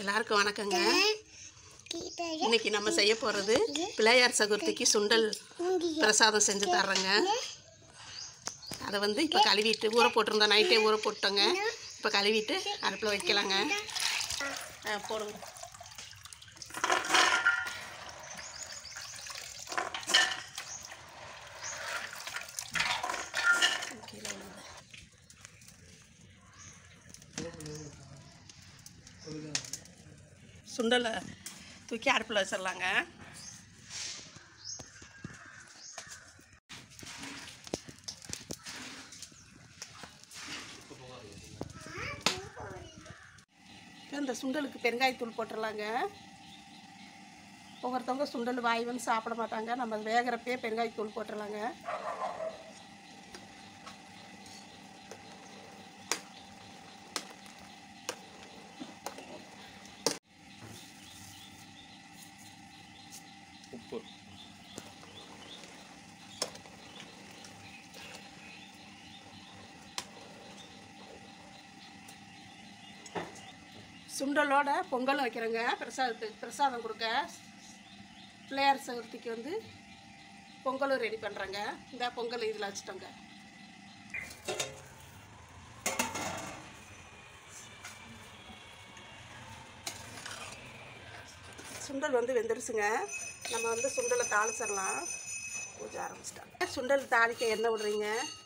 எல்லாருக்கும் வணக்கங்க இன்னைக்கு நம்ம செய்ய போகிறது பிள்ளையார் சதுர்த்திக்கு சுண்டல் பிரசாதம் செஞ்சு தர்றேங்க அதை வந்து இப்போ கழுவிட்டு ஊற போட்டிருந்தோம் நைட்டே ஊற போட்டோங்க இப்போ கழுவிட்டு அடுப்பில் வைக்கலாங்க ஆ, போடுங்க கீழே விழுது. சுண்டலை தூக்கி அடுப்பில் வச்சிடலாங்க இப்போ இந்த சுண்டலுக்கு பெருங்காயத்தூள் போட்டுடலாங்க ஒவ்வொருத்தவங்க சுண்டல் வாய் வந்து சாப்பிட மாட்டாங்க நம்ம வேகிறப்பே பெருங்காயத்தூள் போட்டுடலாங்க உப்பு சுண்டலோட பொங்கல் வைக்கிறேங்க பிரசாதத்துக்கு பிரசாதம் கொடுக்க பிள்ளையார் சதுர்த்திக்கு வந்து பொங்கலும் ரெடி பண்ணுறேங்க இந்த பொங்கல் இதில் வச்சுட்டோங்க சுண்டல் வந்து வெந்துருச்சுங்க நம்ம வந்து சுண்டலை தாளிச்சிடலாம் பூஜை ஆரம்பிச்சிட்டாங்க சுண்டல் தாளிக்க எண்ணெய் விடுறீங்க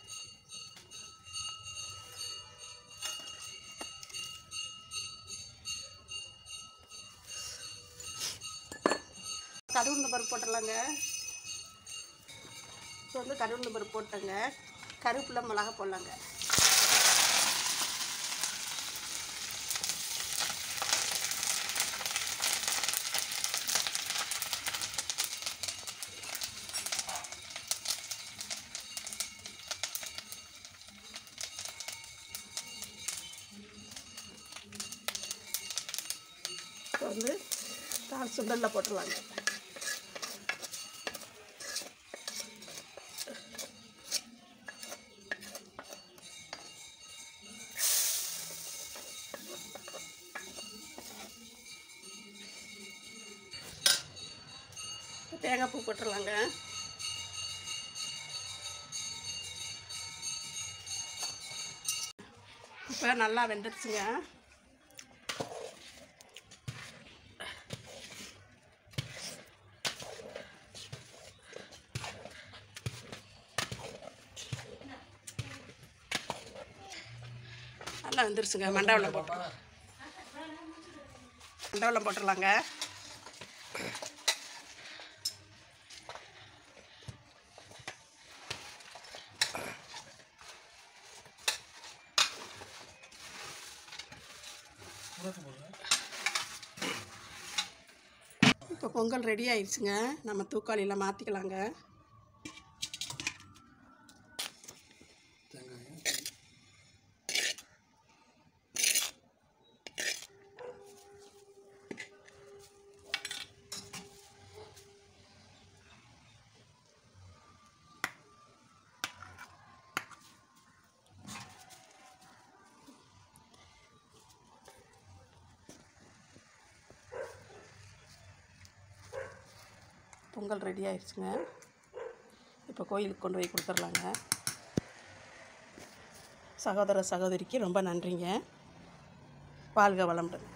கடுகுண்டு பருப்பு போட்டுடலாங்க இப்போ வந்து கடுகுண்டு பருப்பு போட்டேங்க கருவேப்பிலை மிளகா போடலாங்க இப்போ வந்து தாள் சுண்டலில் போட்டுடலாங்க தேங்காய் பூ போட்டுடலாங்க இப்போ நல்லா வெந்துருச்சுங்க நல்லா வெந்துருச்சுங்க மண்டவளம் போட்டு மண்டவளம் போட்டுடலாங்க இப்போ பொங்கல் ரெடி ஆயிடுச்சுங்க நம்ம தூக்காளியில் மாற்றிக்கலாங்க பொங்கல் ரெடி ஆயிடுச்சுங்க இப்போ கோயிலுக்கு கொண்டு போய் கொடுத்துர்லாங்க சகோதர சகோதரிக்கு ரொம்ப நன்றிங்க வாழ்க வளமுடன்